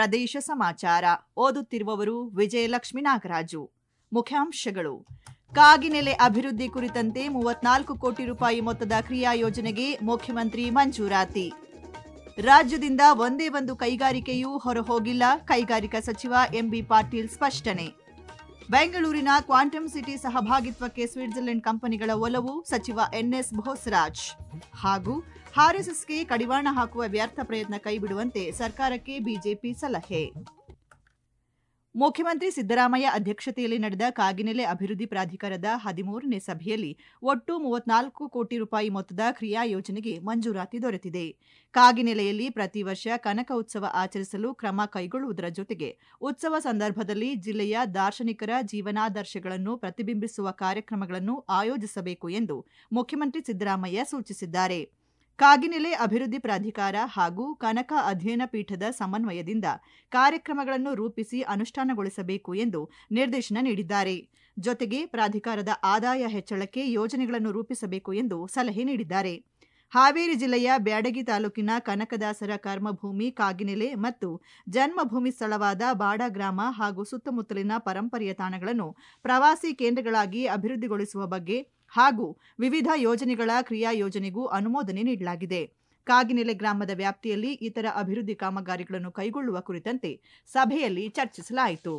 ಪ್ರದೇಶ ಸಮಾಚಾರ ಓದುತ್ತಿರುವವರು ವಿಜಯಲಕ್ಷ್ಮಿ ನಾಗರಾಜು ಮುಖ್ಯಾಂಶಗಳು ಕಾಗಿನೆಲೆ ಅಭಿವೃದ್ಧಿ ಕುರಿತಂತೆ ಮೂವತ್ನಾಲ್ಕು ಕೋಟಿ ರೂಪಾಯಿ ಮೊತ್ತದ ಕ್ರಿಯಾ ಯೋಜನೆಗೆ ಮುಖ್ಯಮಂತ್ರಿ ಮಂಜೂರಾತಿ ರಾಜ್ಯದಿಂದ ಒಂದೇ ಒಂದು ಕೈಗಾರಿಕೆಯೂ ಹೊರಹೋಗಿಲ್ಲ ಕೈಗಾರಿಕಾ ಸಚಿವ ಎಂಬಿ ಪಾಟೀಲ್ ಸ್ಪಷ್ಟನೆ ಬೆಂಗಳೂರಿನ ಕ್ವಾಂಟಮ್ ಸಿಟಿ ಸಹಭಾಗಿತ್ವಕ್ಕೆ ಸ್ವಿಟ್ಜರ್ಲೆಂಡ್ ಕಂಪನಿಗಳ ಒಲವು ಸಚಿವ ಎನ್ಎಸ್ ಬೋಸ್ರಾಜ್ ಹಾಗೂ ಆರ್ಎಸ್ಎಸ್ಗೆ ಕಡಿವಾಣ ಹಾಕುವ ವ್ಯರ್ಥ ಪ್ರಯತ್ನ ಕೈಬಿಡುವಂತೆ ಸರ್ಕಾರಕ್ಕೆ ಬಿಜೆಪಿ ಸಲಹೆ ಮುಖ್ಯಮಂತ್ರಿ ಸಿದ್ದರಾಮಯ್ಯ ಅಧ್ಯಕ್ಷತೆಯಲ್ಲಿ ನಡೆದ ಕಾಗಿನೆಲೆ ಅಭಿವೃದ್ಧಿ ಪ್ರಾಧಿಕಾರದ ಹದಿಮೂರನೇ ಸಭೆಯಲ್ಲಿ ಒಟ್ಟು ಮೂವತ್ನಾಲ್ಕು ಕೋಟಿ ರೂಪಾಯಿ ಮೊತ್ತದ ಕ್ರಿಯಾ ಯೋಜನೆಗೆ ಮಂಜೂರಾತಿ ದೊರೆತಿದೆ ಕಾಗಿನೆಲೆಯಲ್ಲಿ ಪ್ರತಿ ವರ್ಷ ಕನಕ ಉತ್ಸವ ಆಚರಿಸಲು ಕ್ರಮ ಕೈಗೊಳ್ಳುವುದರ ಜೊತೆಗೆ ಉತ್ಸವ ಸಂದರ್ಭದಲ್ಲಿ ಜಿಲ್ಲೆಯ ದಾರ್ಶನಿಕರ ಜೀವನಾದರ್ಶಗಳನ್ನು ಪ್ರತಿಬಿಂಬಿಸುವ ಕಾರ್ಯಕ್ರಮಗಳನ್ನು ಆಯೋಜಿಸಬೇಕು ಎಂದು ಮುಖ್ಯಮಂತ್ರಿ ಸಿದ್ದರಾಮಯ್ಯ ಸೂಚಿಸಿದ್ದಾರೆ ಕಾಗಿನೆಲೆ ಅಭಿವೃದ್ಧಿ ಪ್ರಾಧಿಕಾರ ಹಾಗೂ ಕನಕ ಅಧ್ಯಯನ ಪೀಠದ ಸಮನ್ವಯದಿಂದ ಕಾರ್ಯಕ್ರಮಗಳನ್ನು ರೂಪಿಸಿ ಅನುಷ್ಠಾನಗೊಳಿಸಬೇಕು ಎಂದು ನಿರ್ದೇಶನ ನೀಡಿದ್ದಾರೆ ಜೊತೆಗೆ ಪ್ರಾಧಿಕಾರದ ಆದಾಯ ಹೆಚ್ಚಳಕ್ಕೆ ಯೋಜನೆಗಳನ್ನು ರೂಪಿಸಬೇಕು ಎಂದು ಸಲಹೆ ನೀಡಿದ್ದಾರೆ ಹಾವೇರಿ ಜಿಲ್ಲೆಯ ಬ್ಯಾಡಗಿ ತಾಲೂಕಿನ ಕನಕದಾಸರ ಕರ್ಮಭೂಮಿ ಕಾಗಿನೆಲೆ ಮತ್ತು ಜನ್ಮಭೂಮಿ ಸ್ಥಳವಾದ ಬಾಡ ಗ್ರಾಮ ಹಾಗೂ ಸುತ್ತಮುತ್ತಲಿನ ಪರಂಪರೆಯ ತಾಣಗಳನ್ನು ಪ್ರವಾಸಿ ಕೇಂದ್ರಗಳಾಗಿ ಅಭಿವೃದ್ಧಿಗೊಳಿಸುವ ಬಗ್ಗೆ ಹಾಗೂ ವಿವಿಧ ಯೋಜನೆಗಳ ಕ್ರಿಯಾ ಯೋಜನೆಗೂ ಅನುಮೋದನೆ ನೀಡಲಾಗಿದೆ ಕಾಗಿನೆಲೆ ಗ್ರಾಮದ ವ್ಯಾಪ್ತಿಯಲ್ಲಿ ಇತರ ಅಭಿವೃದ್ಧಿ ಕಾಮಗಾರಿಗಳನ್ನು ಕೈಗೊಳ್ಳುವ ಕುರಿತಂತೆ ಸಭೆಯಲ್ಲಿ ಚರ್ಚಿಸಲಾಯಿತು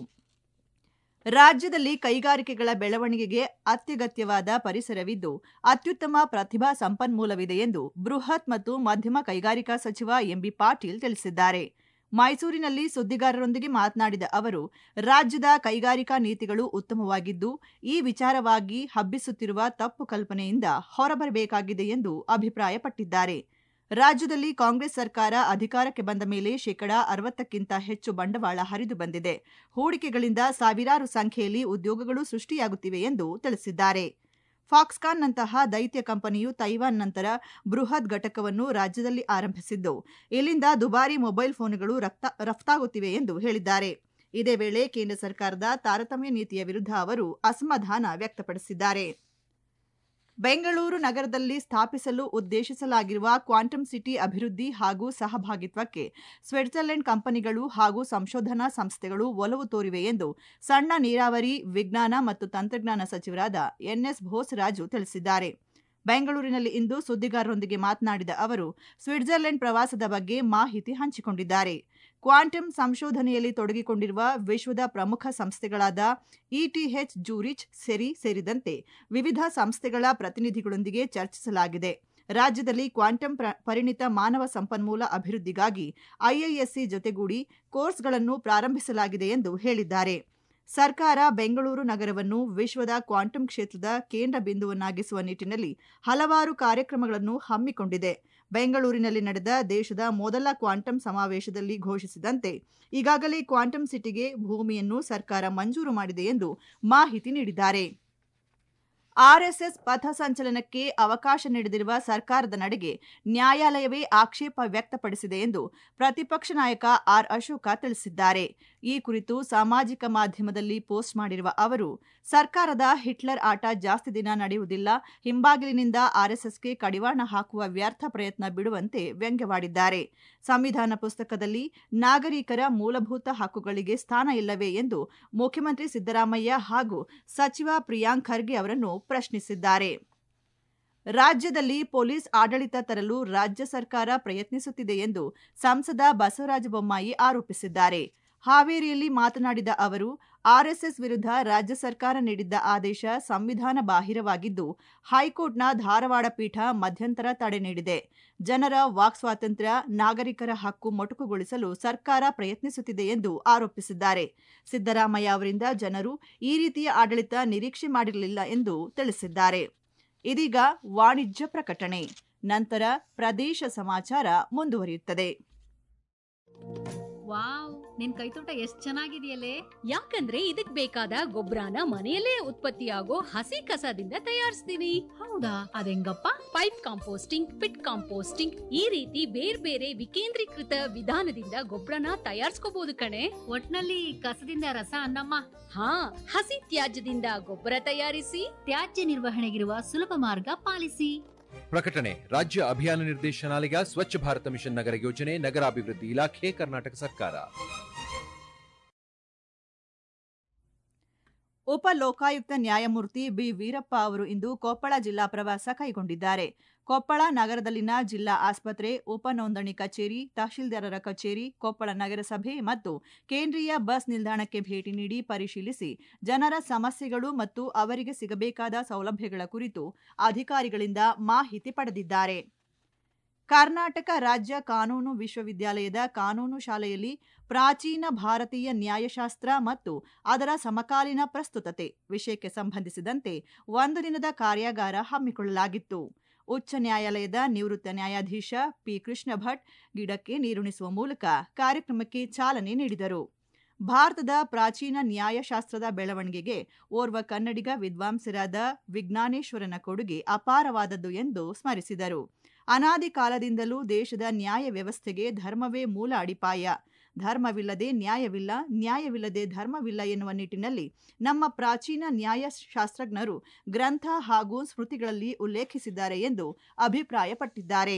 ರಾಜ್ಯದಲ್ಲಿ ಕೈಗಾರಿಕೆಗಳ ಬೆಳವಣಿಗೆಗೆ ಅತ್ಯಗತ್ಯವಾದ ಪರಿಸರವಿದ್ದು ಅತ್ಯುತ್ತಮ ಪ್ರತಿಭಾ ಸಂಪನ್ಮೂಲವಿದೆ ಎಂದು ಬೃಹತ್ ಮತ್ತು ಮಧ್ಯಮ ಕೈಗಾರಿಕಾ ಸಚಿವ ಎಂಬಿ ಪಾಟೀಲ್ ತಿಳಿಸಿದ್ದಾರೆ ಮೈಸೂರಿನಲ್ಲಿ ಸುದ್ದಿಗಾರರೊಂದಿಗೆ ಮಾತನಾಡಿದ ಅವರು ರಾಜ್ಯದ ಕೈಗಾರಿಕಾ ನೀತಿಗಳು ಉತ್ತಮವಾಗಿದ್ದು ಈ ವಿಚಾರವಾಗಿ ಹಬ್ಬಿಸುತ್ತಿರುವ ತಪ್ಪು ಕಲ್ಪನೆಯಿಂದ ಹೊರಬರಬೇಕಾಗಿದೆ ಎಂದು ಅಭಿಪ್ರಾಯಪಟ್ಟಿದ್ದಾರೆ ರಾಜ್ಯದಲ್ಲಿ ಕಾಂಗ್ರೆಸ್ ಸರ್ಕಾರ ಅಧಿಕಾರಕ್ಕೆ ಬಂದ ಮೇಲೆ ಶೇಕಡಾ ಅರವತ್ತಕ್ಕಿಂತ ಹೆಚ್ಚು ಬಂಡವಾಳ ಹರಿದು ಬಂದಿದೆ ಹೂಡಿಕೆಗಳಿಂದ ಸಾವಿರಾರು ಸಂಖ್ಯೆಯಲ್ಲಿ ಉದ್ಯೋಗಗಳು ಸೃಷ್ಟಿಯಾಗುತ್ತಿವೆ ಎಂದು ತಿಳಿಸಿದ್ದಾರೆ ಫಾಕ್ಸ್ಕಾನ್ನಂತಹ ದೈತ್ಯ ಕಂಪನಿಯು ತೈವಾನ್ ನಂತರ ಬೃಹತ್ ಘಟಕವನ್ನು ರಾಜ್ಯದಲ್ಲಿ ಆರಂಭಿಸಿದ್ದು ಇಲ್ಲಿಂದ ದುಬಾರಿ ಮೊಬೈಲ್ ಫೋನ್ಗಳು ರಫ್ತಾಗುತ್ತಿವೆ ಎಂದು ಹೇಳಿದ್ದಾರೆ ಇದೇ ವೇಳೆ ಕೇಂದ್ರ ಸರ್ಕಾರದ ತಾರತಮ್ಯ ನೀತಿಯ ವಿರುದ್ಧ ಅವರು ಅಸಮಾಧಾನ ವ್ಯಕ್ತಪಡಿಸಿದ್ದಾರೆ ಬೆಂಗಳೂರು ನಗರದಲ್ಲಿ ಸ್ಥಾಪಿಸಲು ಉದ್ದೇಶಿಸಲಾಗಿರುವ ಕ್ವಾಂಟಮ್ ಸಿಟಿ ಅಭಿವೃದ್ಧಿ ಹಾಗೂ ಸಹಭಾಗಿತ್ವಕ್ಕೆ ಸ್ವಿಟ್ಜರ್ಲೆಂಡ್ ಕಂಪನಿಗಳು ಹಾಗೂ ಸಂಶೋಧನಾ ಸಂಸ್ಥೆಗಳು ಒಲವು ತೋರಿವೆ ಎಂದು ಸಣ್ಣ ನೀರಾವರಿ ವಿಜ್ಞಾನ ಮತ್ತು ತಂತ್ರಜ್ಞಾನ ಸಚಿವರಾದ ಎನ್ಎಸ್ ಬೋಸರಾಜು ತಿಳಿಸಿದ್ದಾರೆ ಬೆಂಗಳೂರಿನಲ್ಲಿ ಇಂದು ಸುದ್ದಿಗಾರರೊಂದಿಗೆ ಮಾತನಾಡಿದ ಅವರು ಸ್ವಿಟ್ಜರ್ಲೆಂಡ್ ಪ್ರವಾಸದ ಬಗ್ಗೆ ಮಾಹಿತಿ ಹಂಚಿಕೊಂಡಿದ್ದಾರೆ ಕ್ವಾಂಟಮ್ ಸಂಶೋಧನೆಯಲ್ಲಿ ತೊಡಗಿಕೊಂಡಿರುವ ವಿಶ್ವದ ಪ್ರಮುಖ ಸಂಸ್ಥೆಗಳಾದ ಇಟಿಎಚ್ ಜೂರಿಚ್ ಸೆರಿ ಸೇರಿದಂತೆ ವಿವಿಧ ಸಂಸ್ಥೆಗಳ ಪ್ರತಿನಿಧಿಗಳೊಂದಿಗೆ ಚರ್ಚಿಸಲಾಗಿದೆ ರಾಜ್ಯದಲ್ಲಿ ಕ್ವಾಂಟಮ್ ಪರಿಣಿತ ಮಾನವ ಸಂಪನ್ಮೂಲ ಅಭಿವೃದ್ಧಿಗಾಗಿ ಐಐಎಸ್ಸಿ ಜೊತೆಗೂಡಿ ಕೋರ್ಸ್ಗಳನ್ನು ಪ್ರಾರಂಭಿಸಲಾಗಿದೆ ಎಂದು ಹೇಳಿದ್ದಾರೆ ಸರ್ಕಾರ ಬೆಂಗಳೂರು ನಗರವನ್ನು ವಿಶ್ವದ ಕ್ವಾಂಟಮ್ ಕ್ಷೇತ್ರದ ಕೇಂದ್ರ ಬಿಂದುವನ್ನಾಗಿಸುವ ನಿಟ್ಟಿನಲ್ಲಿ ಹಲವಾರು ಕಾರ್ಯಕ್ರಮಗಳನ್ನು ಹಮ್ಮಿಕೊಂಡಿದೆ ಬೆಂಗಳೂರಿನಲ್ಲಿ ನಡೆದ ದೇಶದ ಮೊದಲ ಕ್ವಾಂಟಮ್ ಸಮಾವೇಶದಲ್ಲಿ ಘೋಷಿಸಿದಂತೆ ಈಗಾಗಲೇ ಕ್ವಾಂಟಮ್ ಸಿಟಿಗೆ ಭೂಮಿಯನ್ನು ಸರ್ಕಾರ ಮಂಜೂರು ಮಾಡಿದೆ ಎಂದು ಮಾಹಿತಿ ನೀಡಿದ್ದಾರೆ ಆರ್ಎಸ್ಎಸ್ ಪಥಸಂಚಲನಕ್ಕೆ ಅವಕಾಶ ನೀಡದಿರುವ ಸರ್ಕಾರದ ನಡೆಗೆ ನ್ಯಾಯಾಲಯವೇ ಆಕ್ಷೇಪ ವ್ಯಕ್ತಪಡಿಸಿದೆ ಎಂದು ಪ್ರತಿಪಕ್ಷ ನಾಯಕ ಆರ್ ಅಶೋಕ ತಿಳಿಸಿದ್ದಾರೆ ಈ ಕುರಿತು ಸಾಮಾಜಿಕ ಮಾಧ್ಯಮದಲ್ಲಿ ಪೋಸ್ಟ್ ಮಾಡಿರುವ ಅವರು ಸರ್ಕಾರದ ಹಿಟ್ಲರ್ ಆಟ ಜಾಸ್ತಿ ದಿನ ನಡೆಯುವುದಿಲ್ಲ ಹಿಂಬಾಗಿಲಿನಿಂದ ಆರ್ಎಸ್ಎಸ್ಗೆ ಕಡಿವಾಣ ಹಾಕುವ ವ್ಯರ್ಥ ಪ್ರಯತ್ನ ಬಿಡುವಂತೆ ವ್ಯಂಗ್ಯವಾಡಿದ್ದಾರೆ ಸಂವಿಧಾನ ಪುಸ್ತಕದಲ್ಲಿ ನಾಗರಿಕರ ಮೂಲಭೂತ ಹಕ್ಕುಗಳಿಗೆ ಸ್ಥಾನ ಇಲ್ಲವೇ ಎಂದು ಮುಖ್ಯಮಂತ್ರಿ ಸಿದ್ದರಾಮಯ್ಯ ಹಾಗೂ ಸಚಿವ ಪ್ರಿಯಾಂಕ್ ಖರ್ಗೆ ಅವರನ್ನು ಪ್ರಶ್ನಿಸಿದ್ದಾರೆ ರಾಜ್ಯದಲ್ಲಿ ಪೊಲೀಸ್ ಆಡಳಿತ ತರಲು ರಾಜ್ಯ ಸರ್ಕಾರ ಪ್ರಯತ್ನಿಸುತ್ತಿದೆ ಎಂದು ಸಂಸದ ಬಸವರಾಜ ಬೊಮ್ಮಾಯಿ ಆರೋಪಿಸಿದ್ದಾರೆ ಹಾವೇರಿಯಲ್ಲಿ ಮಾತನಾಡಿದ ಅವರು ಆರ್ಎಸ್ಎಸ್ ವಿರುದ್ಧ ರಾಜ್ಯ ಸರ್ಕಾರ ನೀಡಿದ್ದ ಆದೇಶ ಸಂವಿಧಾನ ಬಾಹಿರವಾಗಿದ್ದು ಹೈಕೋರ್ಟ್ನ ಧಾರವಾಡ ಪೀಠ ಮಧ್ಯಂತರ ತಡೆ ನೀಡಿದೆ ಜನರ ವಾಕ್ ಸ್ವಾತಂತ್ರ್ಯ ನಾಗರಿಕರ ಹಕ್ಕು ಮೊಟಕುಗೊಳಿಸಲು ಸರ್ಕಾರ ಪ್ರಯತ್ನಿಸುತ್ತಿದೆ ಎಂದು ಆರೋಪಿಸಿದ್ದಾರೆ ಸಿದ್ದರಾಮಯ್ಯ ಅವರಿಂದ ಜನರು ಈ ರೀತಿಯ ಆಡಳಿತ ನಿರೀಕ್ಷೆ ಮಾಡಿರಲಿಲ್ಲ ಎಂದು ತಿಳಿಸಿದ್ದಾರೆ ಇದೀಗ ವಾಣಿಜ್ಯ ಪ್ರಕಟಣೆ ನಂತರ ಪ್ರದೇಶ ಸಮಾಚಾರ ಮುಂದುವರಿಯುತ್ತದೆ ವಾವ್ ನಿನ್ ಕೈತೋಟ ಎಷ್ಟ್ ಚೆನ್ನಾಗಿದೆಯಲ್ಲೇ ಯಾಕಂದ್ರೆ ಇದಕ್ ಬೇಕಾದ ಗೊಬ್ಬರನ ಮನೆಯಲ್ಲೇ ಉತ್ಪತ್ತಿಯಾಗೋ ಹಸಿ ಕಸದಿಂದ ತಯಾರಿಸ್ತೀನಿ ಹೌದಾ ಅದೆಂಗಪ್ಪ ಪೈಪ್ ಕಾಂಪೋಸ್ಟಿಂಗ್ ಪಿಟ್ ಕಾಂಪೋಸ್ಟಿಂಗ್ ಈ ರೀತಿ ಬೇರೆ ಬೇರೆ ವಿಕೇಂದ್ರೀಕೃತ ವಿಧಾನದಿಂದ ಗೊಬ್ಬರನ ತಯಾರಿಸ್ಕೋಬಹುದು ಕಣೆ ಒಟ್ನಲ್ಲಿ ಕಸದಿಂದ ರಸ ಅನ್ನಮ್ಮ ಹಾ ಹಸಿ ತ್ಯಾಜ್ಯದಿಂದ ಗೊಬ್ಬರ ತಯಾರಿಸಿ ತ್ಯಾಜ್ಯ ನಿರ್ವಹಣೆಗಿರುವ ಸುಲಭ ಮಾರ್ಗ ಪಾಲಿಸಿ ಪ್ರಕಟಣೆ ರಾಜ್ಯ ಅಭಿಯಾನ ನಿರ್ದೇಶನಾಲಯ ಸ್ವಚ್ಛ ಭಾರತ ಮಿಷನ್ ನಗರ ಯೋಜನೆ ನಗರಾಭಿವೃದ್ಧಿ ಇಲಾಖೆ ಕರ್ನಾಟಕ ಸರ್ಕಾರ ಉಪ ಲೋಕಾಯುಕ್ತ ನ್ಯಾಯಮೂರ್ತಿ ಬಿ ವೀರಪ್ಪ ಅವರು ಇಂದು ಕೊಪ್ಪಳ ಜಿಲ್ಲಾ ಪ್ರವಾಸ ಕೈಗೊಂಡಿದ್ದಾರೆ ಕೊಪ್ಪಳ ನಗರದಲ್ಲಿನ ಜಿಲ್ಲಾ ಆಸ್ಪತ್ರೆ ಉಪ ನೋಂದಣಿ ಕಚೇರಿ ತಹಶೀಲ್ದಾರರ ಕಚೇರಿ ಕೊಪ್ಪಳ ನಗರಸಭೆ ಮತ್ತು ಕೇಂದ್ರೀಯ ಬಸ್ ನಿಲ್ದಾಣಕ್ಕೆ ಭೇಟಿ ನೀಡಿ ಪರಿಶೀಲಿಸಿ ಜನರ ಸಮಸ್ಯೆಗಳು ಮತ್ತು ಅವರಿಗೆ ಸಿಗಬೇಕಾದ ಸೌಲಭ್ಯಗಳ ಕುರಿತು ಅಧಿಕಾರಿಗಳಿಂದ ಮಾಹಿತಿ ಪಡೆದಿದ್ದಾರೆ ಕರ್ನಾಟಕ ರಾಜ್ಯ ಕಾನೂನು ವಿಶ್ವವಿದ್ಯಾಲಯದ ಕಾನೂನು ಶಾಲೆಯಲ್ಲಿ ಪ್ರಾಚೀನ ಭಾರತೀಯ ನ್ಯಾಯಶಾಸ್ತ್ರ ಮತ್ತು ಅದರ ಸಮಕಾಲೀನ ಪ್ರಸ್ತುತತೆ ವಿಷಯಕ್ಕೆ ಸಂಬಂಧಿಸಿದಂತೆ ಒಂದು ದಿನದ ಕಾರ್ಯಾಗಾರ ಹಮ್ಮಿಕೊಳ್ಳಲಾಗಿತ್ತು ಉಚ್ಚ ನ್ಯಾಯಾಲಯದ ನಿವೃತ್ತ ನ್ಯಾಯಾಧೀಶ ಪಿ ಕೃಷ್ಣ ಭಟ್ ಗಿಡಕ್ಕೆ ನೀರುಣಿಸುವ ಮೂಲಕ ಕಾರ್ಯಕ್ರಮಕ್ಕೆ ಚಾಲನೆ ನೀಡಿದರು ಭಾರತದ ಪ್ರಾಚೀನ ನ್ಯಾಯಶಾಸ್ತ್ರದ ಬೆಳವಣಿಗೆಗೆ ಓರ್ವ ಕನ್ನಡಿಗ ವಿದ್ವಾಂಸರಾದ ವಿಜ್ಞಾನೇಶ್ವರನ ಕೊಡುಗೆ ಅಪಾರವಾದದ್ದು ಎಂದು ಸ್ಮರಿಸಿದರು ಅನಾದಿ ಕಾಲದಿಂದಲೂ ದೇಶದ ನ್ಯಾಯ ವ್ಯವಸ್ಥೆಗೆ ಧರ್ಮವೇ ಮೂಲ ಅಡಿಪಾಯ ಧರ್ಮವಿಲ್ಲದೆ ನ್ಯಾಯವಿಲ್ಲ ನ್ಯಾಯವಿಲ್ಲದೆ ಧರ್ಮವಿಲ್ಲ ಎನ್ನುವ ನಿಟ್ಟಿನಲ್ಲಿ ನಮ್ಮ ಪ್ರಾಚೀನ ನ್ಯಾಯಶಾಸ್ತ್ರಜ್ಞರು ಗ್ರಂಥ ಹಾಗೂ ಸ್ಮೃತಿಗಳಲ್ಲಿ ಉಲ್ಲೇಖಿಸಿದ್ದಾರೆ ಎಂದು ಅಭಿಪ್ರಾಯಪಟ್ಟಿದ್ದಾರೆ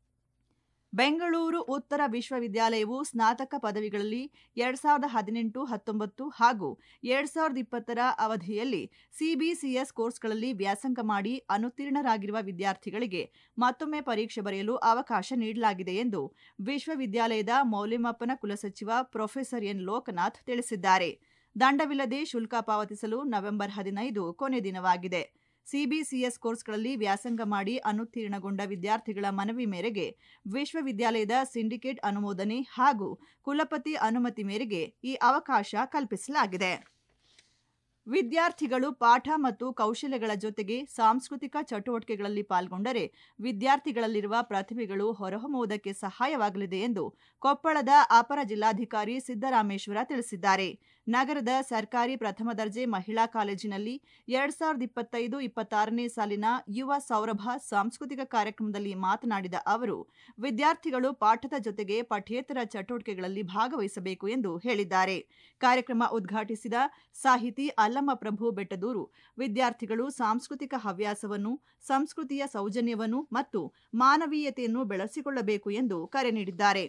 ಬೆಂಗಳೂರು ಉತ್ತರ ವಿಶ್ವವಿದ್ಯಾಲಯವು ಸ್ನಾತಕ ಪದವಿಗಳಲ್ಲಿ ಎರಡ್ ಸಾವಿರದ ಹದಿನೆಂಟು ಹತ್ತೊಂಬತ್ತು ಹಾಗೂ ಎರಡ್ ಸಾವಿರದ ಇಪ್ಪತ್ತರ ಅವಧಿಯಲ್ಲಿ ಸಿಬಿಸಿಎಸ್ ಕೋರ್ಸ್ಗಳಲ್ಲಿ ವ್ಯಾಸಂಗ ಮಾಡಿ ಅನುತ್ತೀರ್ಣರಾಗಿರುವ ವಿದ್ಯಾರ್ಥಿಗಳಿಗೆ ಮತ್ತೊಮ್ಮೆ ಪರೀಕ್ಷೆ ಬರೆಯಲು ಅವಕಾಶ ನೀಡಲಾಗಿದೆ ಎಂದು ವಿಶ್ವವಿದ್ಯಾಲಯದ ಮೌಲ್ಯಮಾಪನ ಕುಲಸಚಿವ ಪ್ರೊಫೆಸರ್ ಎನ್ ಲೋಕನಾಥ್ ತಿಳಿಸಿದ್ದಾರೆ ದಂಡವಿಲ್ಲದೆ ಶುಲ್ಕ ಪಾವತಿಸಲು ನವೆಂಬರ್ ಹದಿನೈದು ಕೊನೆ ದಿನವಾಗಿದೆ ಸಿಬಿಸಿಎಸ್ ಕೋರ್ಸ್ಗಳಲ್ಲಿ ವ್ಯಾಸಂಗ ಮಾಡಿ ಅನುತ್ತೀರ್ಣಗೊಂಡ ವಿದ್ಯಾರ್ಥಿಗಳ ಮನವಿ ಮೇರೆಗೆ ವಿಶ್ವವಿದ್ಯಾಲಯದ ಸಿಂಡಿಕೇಟ್ ಅನುಮೋದನೆ ಹಾಗೂ ಕುಲಪತಿ ಅನುಮತಿ ಮೇರೆಗೆ ಈ ಅವಕಾಶ ಕಲ್ಪಿಸಲಾಗಿದೆ ವಿದ್ಯಾರ್ಥಿಗಳು ಪಾಠ ಮತ್ತು ಕೌಶಲ್ಯಗಳ ಜೊತೆಗೆ ಸಾಂಸ್ಕೃತಿಕ ಚಟುವಟಿಕೆಗಳಲ್ಲಿ ಪಾಲ್ಗೊಂಡರೆ ವಿದ್ಯಾರ್ಥಿಗಳಲ್ಲಿರುವ ಪ್ರತಿಭೆಗಳು ಹೊರಹೊಮ್ಮುವುದಕ್ಕೆ ಸಹಾಯವಾಗಲಿದೆ ಎಂದು ಕೊಪ್ಪಳದ ಅಪರ ಜಿಲ್ಲಾಧಿಕಾರಿ ಸಿದ್ದರಾಮೇಶ್ವರ ತಿಳಿಸಿದ್ದಾರೆ ನಗರದ ಸರ್ಕಾರಿ ಪ್ರಥಮ ದರ್ಜೆ ಮಹಿಳಾ ಕಾಲೇಜಿನಲ್ಲಿ ಎರಡ್ ಸಾವಿರದ ಇಪ್ಪತ್ತೈದು ಇಪ್ಪತ್ತಾರನೇ ಸಾಲಿನ ಯುವ ಸೌರಭ ಸಾಂಸ್ಕೃತಿಕ ಕಾರ್ಯಕ್ರಮದಲ್ಲಿ ಮಾತನಾಡಿದ ಅವರು ವಿದ್ಯಾರ್ಥಿಗಳು ಪಾಠದ ಜೊತೆಗೆ ಪಠ್ಯೇತರ ಚಟುವಟಿಕೆಗಳಲ್ಲಿ ಭಾಗವಹಿಸಬೇಕು ಎಂದು ಹೇಳಿದ್ದಾರೆ ಕಾರ್ಯಕ್ರಮ ಉದ್ಘಾಟಿಸಿದ ಸಾಹಿತಿ ಅಲ್ಲಮ್ಮ ಪ್ರಭು ಬೆಟ್ಟದೂರು ವಿದ್ಯಾರ್ಥಿಗಳು ಸಾಂಸ್ಕೃತಿಕ ಹವ್ಯಾಸವನ್ನು ಸಂಸ್ಕೃತಿಯ ಸೌಜನ್ಯವನ್ನು ಮತ್ತು ಮಾನವೀಯತೆಯನ್ನು ಬೆಳೆಸಿಕೊಳ್ಳಬೇಕು ಎಂದು ಕರೆ ನೀಡಿದ್ದಾರೆ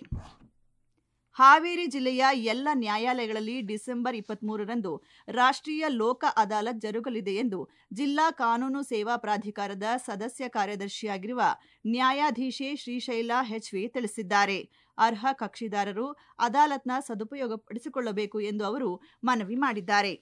ಹಾವೇರಿ ಜಿಲ್ಲೆಯ ಎಲ್ಲ ನ್ಯಾಯಾಲಯಗಳಲ್ಲಿ ಡಿಸೆಂಬರ್ ಇಪ್ಪತ್ಮೂರರಂದು ರಾಷ್ಟ್ರೀಯ ಲೋಕ ಅದಾಲತ್ ಜರುಗಲಿದೆ ಎಂದು ಜಿಲ್ಲಾ ಕಾನೂನು ಸೇವಾ ಪ್ರಾಧಿಕಾರದ ಸದಸ್ಯ ಕಾರ್ಯದರ್ಶಿಯಾಗಿರುವ ನ್ಯಾಯಾಧೀಶೆ ಶ್ರೀಶೈಲ ಹೆಚ್ವಿ ತಿಳಿಸಿದ್ದಾರೆ ಅರ್ಹ ಕಕ್ಷಿದಾರರು ಅದಾಲತ್ನ ಸದುಪಯೋಗಪಡಿಸಿಕೊಳ್ಳಬೇಕು ಎಂದು ಅವರು ಮನವಿ ಮಾಡಿದ್ದಾರೆ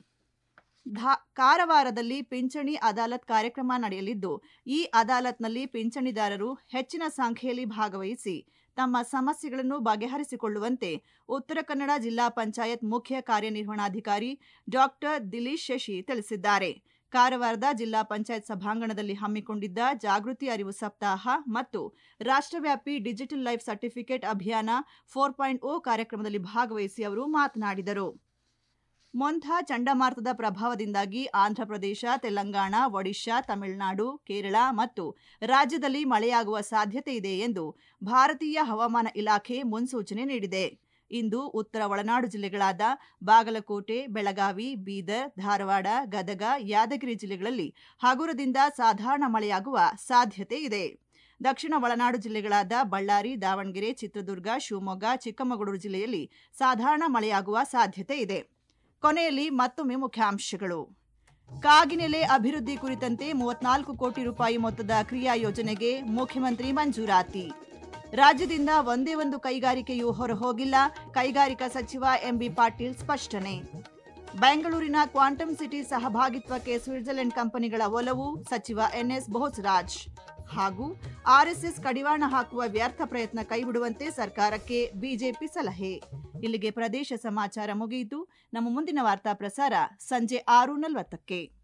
ಕಾರವಾರದಲ್ಲಿ ಪಿಂಚಣಿ ಅದಾಲತ್ ಕಾರ್ಯಕ್ರಮ ನಡೆಯಲಿದ್ದು ಈ ಅದಾಲತ್ನಲ್ಲಿ ಪಿಂಚಣಿದಾರರು ಹೆಚ್ಚಿನ ಸಂಖ್ಯೆಯಲ್ಲಿ ಭಾಗವಹಿಸಿ ತಮ್ಮ ಸಮಸ್ಯೆಗಳನ್ನು ಬಗೆಹರಿಸಿಕೊಳ್ಳುವಂತೆ ಉತ್ತರ ಕನ್ನಡ ಜಿಲ್ಲಾ ಪಂಚಾಯತ್ ಮುಖ್ಯ ಕಾರ್ಯನಿರ್ವಹಣಾಧಿಕಾರಿ ಡಾಕ್ಟರ್ ದಿಲೀಶ್ ಶಶಿ ತಿಳಿಸಿದ್ದಾರೆ ಕಾರವಾರದ ಜಿಲ್ಲಾ ಪಂಚಾಯತ್ ಸಭಾಂಗಣದಲ್ಲಿ ಹಮ್ಮಿಕೊಂಡಿದ್ದ ಜಾಗೃತಿ ಅರಿವು ಸಪ್ತಾಹ ಮತ್ತು ರಾಷ್ಟ್ರವ್ಯಾಪಿ ಡಿಜಿಟಲ್ ಲೈಫ್ ಸರ್ಟಿಫಿಕೇಟ್ ಅಭಿಯಾನ ಫೋರ್ ಪಾಯಿಂಟ್ ಓ ಕಾರ್ಯಕ್ರಮದಲ್ಲಿ ಭಾಗವಹಿಸಿ ಅವರು ಮಾತನಾಡಿದರು ಮೊಂಥಾ ಚಂಡಮಾರುತದ ಪ್ರಭಾವದಿಂದಾಗಿ ಆಂಧ್ರಪ್ರದೇಶ ತೆಲಂಗಾಣ ಒಡಿಶಾ ತಮಿಳುನಾಡು ಕೇರಳ ಮತ್ತು ರಾಜ್ಯದಲ್ಲಿ ಮಳೆಯಾಗುವ ಸಾಧ್ಯತೆ ಇದೆ ಎಂದು ಭಾರತೀಯ ಹವಾಮಾನ ಇಲಾಖೆ ಮುನ್ಸೂಚನೆ ನೀಡಿದೆ ಇಂದು ಉತ್ತರ ಒಳನಾಡು ಜಿಲ್ಲೆಗಳಾದ ಬಾಗಲಕೋಟೆ ಬೆಳಗಾವಿ ಬೀದರ್ ಧಾರವಾಡ ಗದಗ ಯಾದಗಿರಿ ಜಿಲ್ಲೆಗಳಲ್ಲಿ ಹಗುರದಿಂದ ಸಾಧಾರಣ ಮಳೆಯಾಗುವ ಸಾಧ್ಯತೆ ಇದೆ ದಕ್ಷಿಣ ಒಳನಾಡು ಜಿಲ್ಲೆಗಳಾದ ಬಳ್ಳಾರಿ ದಾವಣಗೆರೆ ಚಿತ್ರದುರ್ಗ ಶಿವಮೊಗ್ಗ ಚಿಕ್ಕಮಗಳೂರು ಜಿಲ್ಲೆಯಲ್ಲಿ ಸಾಧಾರಣ ಮಳೆಯಾಗುವ ಸಾಧ್ಯತೆ ಇದೆ ಕೊನೆಯಲ್ಲಿ ಮತ್ತೊಮ್ಮೆ ಮುಖ್ಯಾಂಶಗಳು ಕಾಗಿನೆಲೆ ಅಭಿವೃದ್ಧಿ ಕುರಿತಂತೆ ಮೂವತ್ನಾಲ್ಕು ಕೋಟಿ ರೂಪಾಯಿ ಮೊತ್ತದ ಕ್ರಿಯಾ ಯೋಜನೆಗೆ ಮುಖ್ಯಮಂತ್ರಿ ಮಂಜೂರಾತಿ ರಾಜ್ಯದಿಂದ ಒಂದೇ ಒಂದು ಕೈಗಾರಿಕೆಯೂ ಹೊರಹೋಗಿಲ್ಲ ಕೈಗಾರಿಕಾ ಸಚಿವ ಎಂಬಿ ಪಾಟೀಲ್ ಸ್ಪಷ್ಟನೆ ಬೆಂಗಳೂರಿನ ಕ್ವಾಂಟಮ್ ಸಿಟಿ ಸಹಭಾಗಿತ್ವಕ್ಕೆ ಸ್ವಿಟ್ಜರ್ಲೆಂಡ್ ಕಂಪನಿಗಳ ಒಲವು ಸಚಿವ ಎನ್ಎಸ್ ಬೋಸ್ರಾಜ್ ಹಾಗೂ ಆರ್ಎಸ್ಎಸ್ ಕಡಿವಾಣ ಹಾಕುವ ವ್ಯರ್ಥ ಪ್ರಯತ್ನ ಕೈಬಿಡುವಂತೆ ಸರ್ಕಾರಕ್ಕೆ ಬಿಜೆಪಿ ಸಲಹೆ ಇಲ್ಲಿಗೆ ಪ್ರದೇಶ ಸಮಾಚಾರ ಮುಗಿಯಿತು ನಮ್ಮ ಮುಂದಿನ ವಾರ್ತಾ ಪ್ರಸಾರ ಸಂಜೆ ಆರು ನಲವತ್ತಕ್ಕೆ